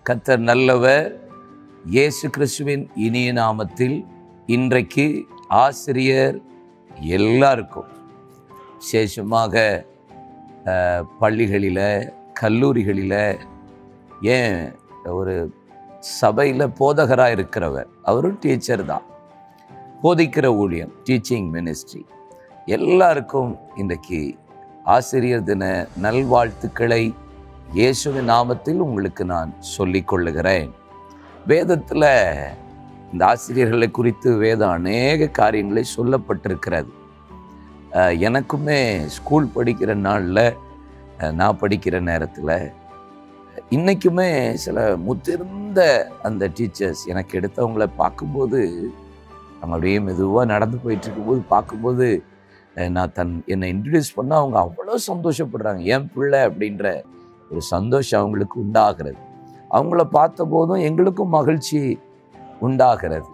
கர்த்தர் நல்லவர் இயேசு கிறிஸ்துவின் இனிய நாமத்தில் இன்றைக்கு ஆசிரியர் எல்லாருக்கும் விசேஷமாக அஹ், பள்ளிகளில் கல்லூரிகளில் ஏன் ஒரு சபையில் போதகராக இருக்கிறவர் அவரும் டீச்சர் தான் போதிக்கிற ஊழியம் டீச்சிங் மினிஸ்ட்ரி எல்லாருக்கும் இன்றைக்கு ஆசிரியர் தின நல்வாழ்த்துக்களை இயேசுவின் நாமத்தில் உங்களுக்கு நான் சொல்லிக் கொள்ளுகிறேன் வேதத்தில் இந்த ஆசிரியர்களை குறித்து வேதம் அநேக காரியங்களை சொல்லப்பட்டிருக்கிறது அஹ், எனக்குமே ஸ்கூல் படிக்கிற நாளில் அஹ், நான் படிக்கிற நேரத்தில் இன்றைக்குமே சில முதிர்ந்த அந்த டீச்சர்ஸ் எனக்கு எடுத்தவங்கள பார்க்கும்போது அவங்க அப்படியே மெதுவாக நடந்து போயிட்டு இருக்கும்போது பார்க்கும்போது அஹ், நான் தன் என்னை இன்ட்ரடியூஸ் பண்ண அவங்க அவ்வளோ சந்தோஷப்படுறாங்க என் பிள்ளை அப்படின்ற ஒரு சந்தோஷம் அவங்களுக்கு உண்டாகிறது அவங்கள பார்த்தபோதும் எங்களுக்கும் மகிழ்ச்சி உண்டாகிறது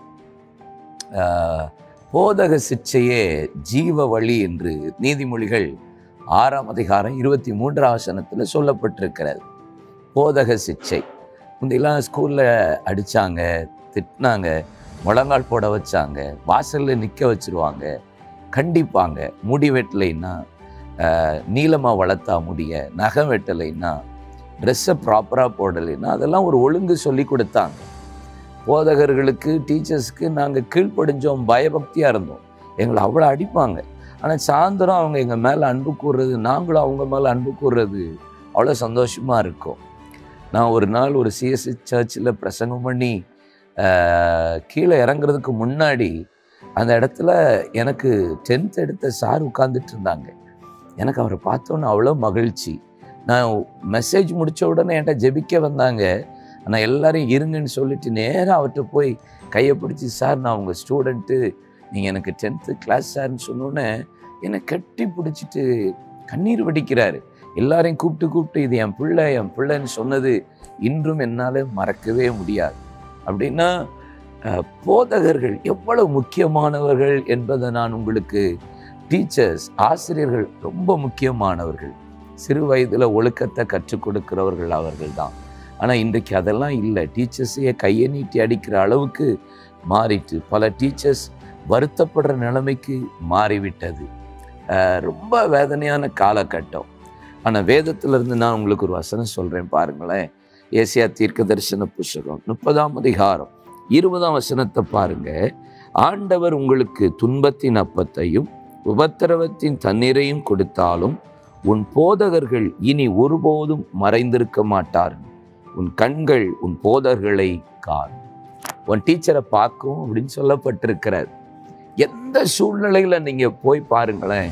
ஆஹ், போதக சிற்சையே ஜீவ வழி என்று நீதிமொழிகள் ஆறாம் அதிகாரம் இருபத்தி மூன்றாம் வசனத்தில் சொல்லப்பட்டிருக்கிறது போதக சிற்சை முந்தையெல்லாம் ஸ்கூலில் அடித்தாங்க திட்டினாங்க முழங்கால் போட வச்சாங்க வாசலில் நிற்க வச்சிருவாங்க கண்டிப்பாங்க முடி வெட்டலைன்னா நீளமாக வளர்த்தா முடிய நகம் வெட்டலைன்னா ட்ரெஸ்ஸை ப்ராப்பராக போடலைன்னா அதெல்லாம் ஒரு ஒழுங்கு சொல்லி கொடுத்தாங்க போதகர்களுக்கு டீச்சர்ஸ்க்கு நாங்கள் கீழ்ப்படிஞ்சோம் பயபக்தியாக இருந்தோம் எங்களை அவ்வளோ அடிப்பாங்க ஆனால் சாயந்தரம் அவங்க எங்கள் மேலே அன்பு கூறுறது நாங்களும் அவங்க மேலே அன்பு கூறுறது அவ்வளோ சந்தோஷமாக இருக்கும் நான் ஒரு நாள் ஒரு சிஎஸ்சி சர்ச்சில் பிரசங்கம் பண்ணி ஆஹ், கீழே இறங்குறதுக்கு முன்னாடி அந்த இடத்துல எனக்கு டென்த் எடுத்த சார் உட்கார்ந்துட்டு இருந்தாங்க எனக்கு அவரை பார்த்தோன்னே அவ்வளோ மகிழ்ச்சி நான் மெசேஜ் முடித்த உடனே என்கிட்ட ஜெபிக்க வந்தாங்க ஆனால் எல்லாரும் இருங்கன்னு சொல்லிட்டு நேராக அவர்கிட்ட போய் கையை பிடிச்சி சார் நான் உங்கள் ஸ்டூடெண்ட்டு நீங்கள் எனக்கு டென்த்து கிளாஸ் சார்னு சொன்னோன்னே என்னை கட்டி பிடிச்சிட்டு கண்ணீர் வடிக்கிறாரு எல்லாரையும் கூப்பிட்டு கூப்பிட்டு இது என் பிள்ளை என் பிள்ளைன்னு சொன்னது இன்றும் என்னால் மறக்கவே முடியாது அப்படின்னா அஹ், போதகர்கள் எவ்வளவு முக்கியமானவர்கள் என்பதை நான் உங்களுக்கு டீச்சர்ஸ் ஆசிரியர்கள் ரொம்ப முக்கியமானவர்கள் சிறு வயதில் ஒழுக்கத்தை கற்றுக் கொடுக்கிறவர்கள் அவர்கள் தான் ஆனால் இன்றைக்கு அதெல்லாம் இல்லை டீச்சர்ஸையே கையை நீட்டி அடிக்கிற அளவுக்கு மாறிட்டு பல டீச்சர்ஸ் வருத்தப்படுற நிலைமைக்கு மாறிவிட்டது அஹ் ரொம்ப வேதனையான காலகட்டம் ஆனால் வேதத்திலிருந்து நான் உங்களுக்கு ஒரு வசனம் சொல்கிறேன் பாருங்களேன் ஏசியா தீர்க்க தரிசன புஸ்தகம் முப்பதாம் அதிகாரம் இருபதாம் வசனத்தை பாருங்க ஆண்டவர் உங்களுக்கு துன்பத்தின் அப்பத்தையும் உபத்திரவத்தின் தண்ணீரையும் கொடுத்தாலும் உன் போதகர்கள் இனி ஒருபோதும் மறைந்திருக்க மாட்டார்கள் உன் கண்கள் உன் போதகர்களை காணும் உன் டீச்சரை பார்க்கும் அப்படின்னு சொல்லப்பட்டிருக்கிறார் எந்த சூழ்நிலையில நீங்க போய் பாருங்களேன்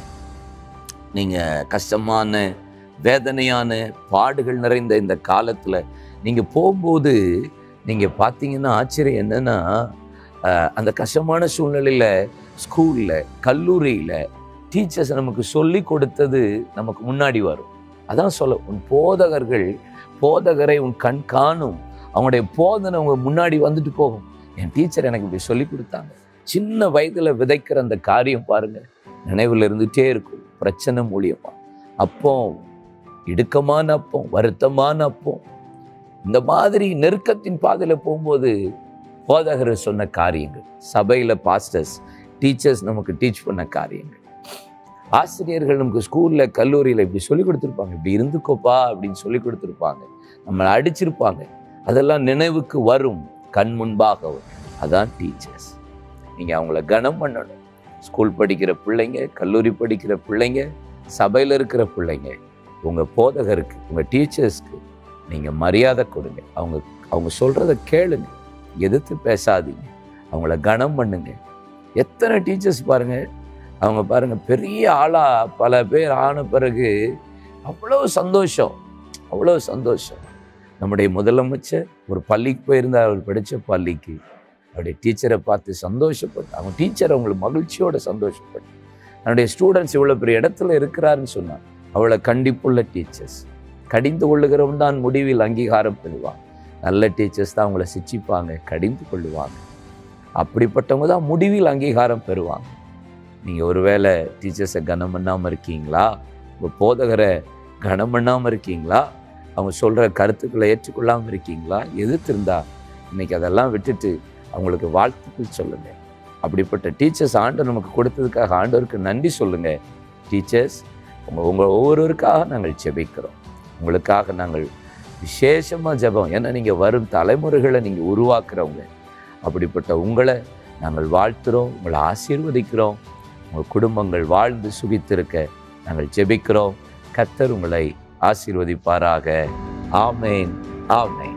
நீங்க கஷ்டமான வேதனையான பாடுகள் நிறைந்த இந்த காலத்துல நீங்க போகும்போது நீங்க பார்த்தீங்கன்னா ஆச்சரியம் என்னன்னா அஹ், அந்த கஷ்டமான சூழ்நிலையில ஸ்கூல்ல கல்லூரியில டீச்சர்ஸ் நமக்கு சொல்லி கொடுத்தது நமக்கு முன்னாடி வரும் அதான் சொல்ல உன் போதகர்கள் போதகரை உன் கண் காணும் அவங்களுடைய போதனை அவங்க முன்னாடி வந்துட்டு போகும் என் டீச்சர் எனக்கு இப்படி சொல்லி கொடுத்தாங்க சின்ன வயதுல விதைக்கிற அந்த காரியம் பாருங்க நினைவில் இருந்துட்டே இருக்கும் பிரச்சனை மூலியமா அப்போ இடுக்கமான அப்பம் வருத்தமான அப்பம் இந்த மாதிரி நெருக்கத்தின் பாதையில போகும்போது போதகர் சொன்ன காரியங்கள் சபையில பாஸ்டர்ஸ் டீச்சர்ஸ் நமக்கு டீச் பண்ண காரியங்கள் ஆசிரியர்கள் நமக்கு ஸ்கூல்ல கல்லூரியில இப்படி சொல்லி கொடுத்துருப்பாங்க இப்படி இருந்துக்கோப்பா அப்படின்னு சொல்லி கொடுத்துருப்பாங்க நம்மளை அடிச்சிருப்பாங்க அதெல்லாம் நினைவுக்கு வரும் கண் முன்பாக வரும் அதான் டீச்சர்ஸ் நீங்கள் அவங்கள கனம் பண்ணணும் ஸ்கூல் படிக்கிற பிள்ளைங்க கல்லூரி படிக்கிற பிள்ளைங்க சபையில் இருக்கிற பிள்ளைங்க உங்கள் போதகருக்கு உங்கள் டீச்சர்ஸ்க்கு நீங்கள் மரியாதை கொடுங்க அவங்க அவங்க சொல்கிறத கேளுங்க எதிர்த்து பேசாதீங்க அவங்கள கனம் பண்ணுங்க எத்தனை டீச்சர்ஸ் பாருங்க அவங்க பாருங்க பெரிய ஆளா பல பேர் ஆன பிறகு அவ்வளோ சந்தோஷம் அவ்வளோ சந்தோஷம் நம்முடைய முதலமைச்சர் ஒரு பள்ளிக்கு போயிருந்தார் அவர் படித்த பள்ளிக்கு அவருடைய டீச்சரை பார்த்து சந்தோஷப்பட்டு அவங்க டீச்சர் அவங்களுக்கு மகிழ்ச்சியோட சந்தோஷப்பட்டு என்னுடைய ஸ்டூடெண்ட்ஸ் இவ்வளோ பெரிய இடத்துல இருக்கிறாருன்னு சொன்னார் அவளை கண்டிப்புள்ள டீச்சர்ஸ் கடிந்து கொள்ளுகிறவன் தான் முடிவில் அங்கீகாரம் பெறுவான் நல்ல டீச்சர்ஸ் தான் அவங்கள சிச்சிப்பாங்க கடிந்து கொள்ளுவாங்க அப்படிப்பட்டவங்க தான் முடிவில் அங்கீகாரம் பெறுவாங்க நீங்கள் ஒருவேளை டீச்சர்ஸை கனம் பண்ணாமல் இருக்கீங்களா உங்கள் போதகரை கனம் பண்ணாமல் இருக்கீங்களா அவங்க சொல்கிற கருத்துக்களை ஏற்றுக்கொள்ளாமல் இருக்கீங்களா எதிர்த்திருந்தா இன்னைக்கு அதெல்லாம் விட்டுட்டு அவங்களுக்கு வாழ்த்துக்கள் சொல்லுங்கள் அப்படிப்பட்ட டீச்சர்ஸ் ஆண்டு நமக்கு கொடுத்ததுக்காக ஆண்டவருக்கு நன்றி சொல்லுங்கள் டீச்சர்ஸ் உங்கள் உங்கள் ஒவ்வொருவருக்காக நாங்கள் ஜெபிக்கிறோம் உங்களுக்காக நாங்கள் விசேஷமாக ஜெபம் ஏன்னா நீங்கள் வரும் தலைமுறைகளை நீங்கள் உருவாக்குறவங்க அப்படிப்பட்ட உங்களை நாங்கள் வாழ்த்துறோம் உங்களை ஆசீர்வதிக்கிறோம் உங்கள் குடும்பங்கள் வாழ்ந்து சுகித்திருக்க நாங்கள் ஜெபிக்கிறோம் கத்தர் உங்களை ஆசீர்வதிப்பாராக ஆமேன் ஆமேன்